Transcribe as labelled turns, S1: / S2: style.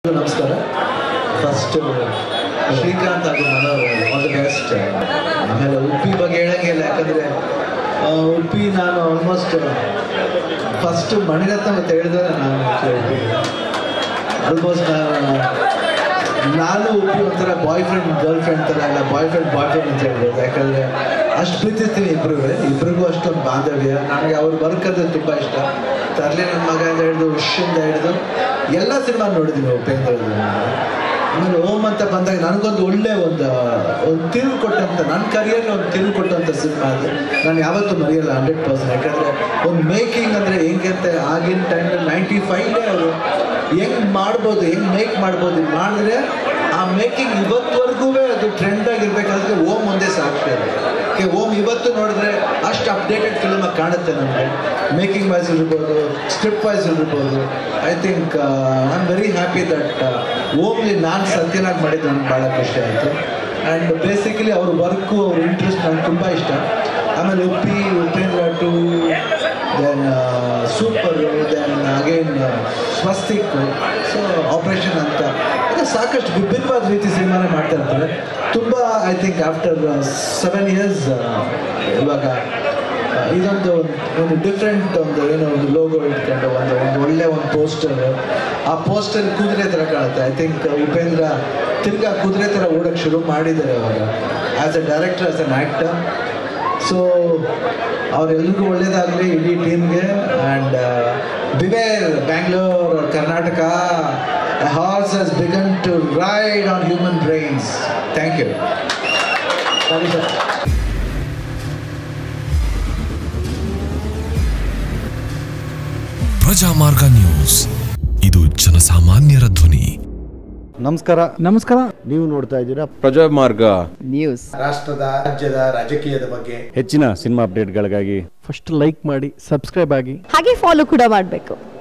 S1: ನಮಸ್ಕಾರ ಫಸ್ಟ್ ಶ್ರೀಕಾಂತ್ ಹಾಗೂ Manohar all the best ಆಮೇಲೆ ಉಪ್ಪಿ ಬಗ್ಗೆ ಹೇಳಂಗಿಲ್ಲ ಯಾಕಂದರೆ ಉಪ್ಪಿ ನಾನು ಆಲ್ಮೋಸ್ಟ್ ಫಸ್ಟ್ ಮಣಿರತ್ನ ಮತ್ತೆ ಹೇಳಿದ್ರೆ ನಾನು ಆಲ್ಮೋಸ್ಟ್ ನಾನು ನಾನು ಉಪ್ಪಿ ಒಂಥರ ಬಾಯ್ ಫ್ರೆಂಡ್ ಗರ್ಲ್ ಫ್ರೆಂಡ್ ಥರ ಅಲ್ಲ ಬಾಯ್ ಫ್ರೆಂಡ್ ಬಾಯ್ ಫ್ರೆಂಡ್ ಅಂತ ಹೇಳ್ಬೋದು ಯಾಕಂದರೆ ಅಷ್ಟು ಪ್ರೀತಿಸ್ತೀನಿ ಇಬ್ಬರಿಗೂ ಇಬ್ಬರಿಗೂ ಅಷ್ಟೊಂದು ಬಾಂಧವ್ಯ ನನಗೆ ಅವ್ರ ವರ್ಕ್ ಅಂದರೆ ತುಂಬ ಇಷ್ಟ ತರಲೆ ನನ್ನ ಮಗ ಅಂತ ಹಿಡಿದು ವಿಷಯಿಂದ ಹಿಡಿದು ಎಲ್ಲ ಸಿನಿಮಾ ನೋಡಿದ್ದೀನಿ ಉಪೇಂದ್ರದ್ದು ಆಮೇಲೆ ಓಮ್ ಅಂತ ಬಂದಾಗ ನನಗೊಂದು ಒಳ್ಳೆ ಒಂದು ಒಂದು ತಿರುವು ಕೊಟ್ಟಂತ ನನ್ನ ಕರಿಯರ್ಗೆ ಒಂದು ತಿರುವು ಕೊಟ್ಟಂಥ ಸಿನಿಮಾ ಅದು ನಾನು ಯಾವತ್ತೂ ಮರೆಯಲ್ಲ ಹಂಡ್ರೆಡ್ ಪರ್ಸೆಂಟ್ ಯಾಕಂದರೆ ಒಂದು ಮೇಕಿಂಗ್ ಅಂದರೆ ಹೆಂಗೆ ಅಂತ ಆಗಿನ ಟೈಮಲ್ಲಿ ನೈಂಟಿ ಫೈವ್ಲೇ ಅವರು ಹೆಂಗೆ ಮಾಡ್ಬೋದು ಹೆಂಗೆ ಮೇಕ್ ಮಾಡ್ಬೋದು ಇದು ಮಾಡಿದ್ರೆ ಆ ಮೇಕಿಂಗ್ ಇವತ್ತುವರೆಗೂ ಅದು ಟ್ರೆಂಡ್ ಆಗಿರ್ಬೇಕಾದ್ರೆ ಓಮ್ ಒಂದೇ ಸಾಕ್ತಾ ಇದೆ ಓಕೆ ಓಮ್ ಇವತ್ತು ನೋಡಿದ್ರೆ ಅಷ್ಟು ಅಪ್ಡೇಟೆಡ್ ಫಿಲ್ಮ್ ಆಗಿ ಕಾಣುತ್ತೆ ನಮಗೆ ಮೇಕಿಂಗ್ ವೈಸ್ ಇರ್ಬೋದು ಸ್ಕ್ರಿಪ್ಟ್ ವೈಸ್ ಇರ್ಬೋದು I think I am very happy that ಓಮ್ಲಿ ನಾನು ಸತ್ಯನಾಗಿ ಮಾಡಿದ್ದು ನನಗೆ ಭಾಳ ಖುಷಿ ಆಯಿತು ಆ್ಯಂಡ್ ಬೇಸಿಕಲಿ ಅವ್ರ ವರ್ಕು ಅವ್ರ ಇಂಟ್ರೆಸ್ಟ್ ನನಗೆ ತುಂಬ ಇಷ್ಟ ಆಮೇಲೆ Uppi Upendra to then super then again Swastik so operation ಅಂತ ಅಂದರೆ ಸಾಕಷ್ಟು ವಿಭಿನ್ನವಾದ ರೀತಿ ಸಿನಿಮಾನೇ ಮಾಡ್ತಾ ಇರ್ತಾರೆ ತುಂಬ I think after seven years ಇವಾಗ ಆ, ಇದೊಂದು ಒಂದು ಡಿಫ್ರೆಂಟ್ ಒಂದು ಏನೋ ಒಂದು ಲೋಗೋ ಇಟ್ಕೊಂಡು ಒಂದು ಒಂದು ಒಳ್ಳೆ ಒಂದು ಪೋಸ್ಟರ್ ಆ ಪೋಸ್ಟರ್ ಕುದುರೆ ಥರ ಕಾಣುತ್ತೆ ಐ ಥಿಂಕ್ ಉಪೇಂದ್ರ ತಿರ್ಗಾ ಕುದುರೆ ಥರ ಓಡೋಕ್ಕೆ ಶುರು ಮಾಡಿದ್ದಾರೆ ಅವಾಗ as a director as an actor so ಅವರೆಲ್ರಿಗೂ ಒಳ್ಳೇದಾಗಲಿ ಇಡೀ ಟೀಮ್ಗೆ and beware Bangalore Karnataka horse has begun to ride on human brains thank you ಸರಿ ಸರ್
S2: ಪ್ರಜಾಮಾರ್ಗ ನ್ಯೂಸ್ ಇದು ಜನಸಾಮಾನ್ಯರ ಧ್ವನಿ
S3: ನಮಸ್ಕಾರ
S4: ನಮಸ್ಕಾರ
S3: ನೀವು ನೋಡ್ತಾ ಇದ್ದೀರಾ
S5: ಪ್ರಜಾಮಾರ್ಗ
S4: ನ್ಯೂಸ್
S1: ರಾಷ್ಟ್ರದ ರಾಜ್ಯದ ರಾಜಕೀಯದ ಬಗ್ಗೆ
S3: ಹೆಚ್ಚಿನ ಸಿನಿಮಾ ಅಪ್ಡೇಟ್ಗಳಿಗಾಗಿ
S4: ಫಸ್ಟ್ ಲೈಕ್ ಮಾಡಿ ಸಬ್ಸ್ಕ್ರೈಬ್ ಆಗಿ
S6: ಹಾಗೆ ಫಾಲೋ ಕೂಡ ಮಾಡಬೇಕು